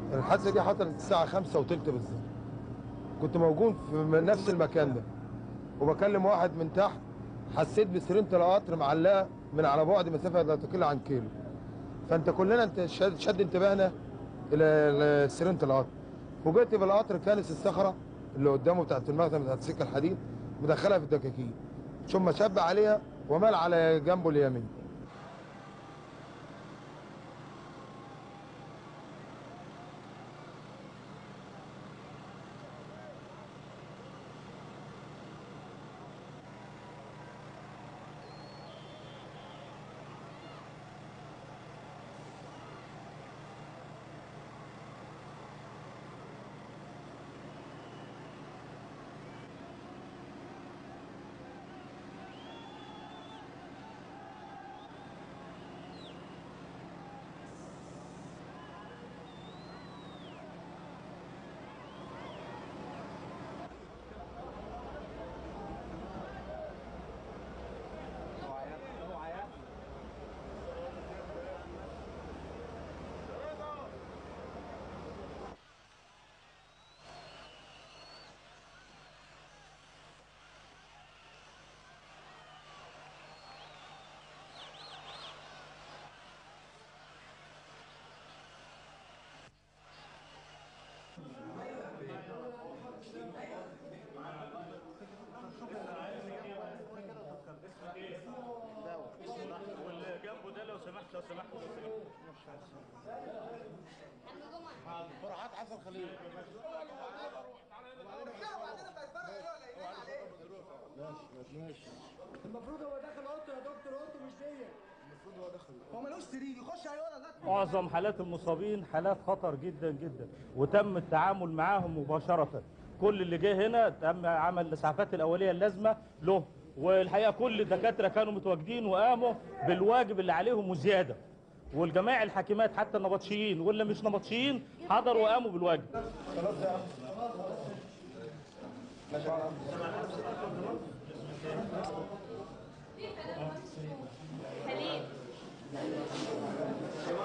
الحادثه دي حصلت الساعه 5 وثلث بالظبط كنت موجود في نفس المكان ده وبكلم واحد من تحت حسيت بسرينه القطر معلقه من على بعد مسافه لا تقل عن كيلو فانت كلنا انت شد, شد انتباهنا الى سرينه القطر فوجئت بالقطر كانس الصخره اللي قدامه بتاعت المخزن بتاعت السكه الحديد مدخلها في الدكاكين ثم شب عليها ومال على جنبه اليمين واللي جنبه ده لو سمحت لو سمحت لو سمحت فرحات حسن خليل المفروض هو داخل اوضته يا دكتور اوضته مش دي المفروض هو داخل هو ملوش سرير يخش هيقعد لا معظم حالات المصابين حالات خطر جدا جدا وتم التعامل معاهم مباشرة كل اللي جه هنا تم عمل الاسعافات الاوليه اللازمه له والحقيقه كل الدكاتره كانوا متواجدين وقاموا بالواجب اللي عليهم وزياده والجماعة الحاكمات حتى النبطشيين واللي مش نبطشيين حضروا وقاموا بالواجب حليب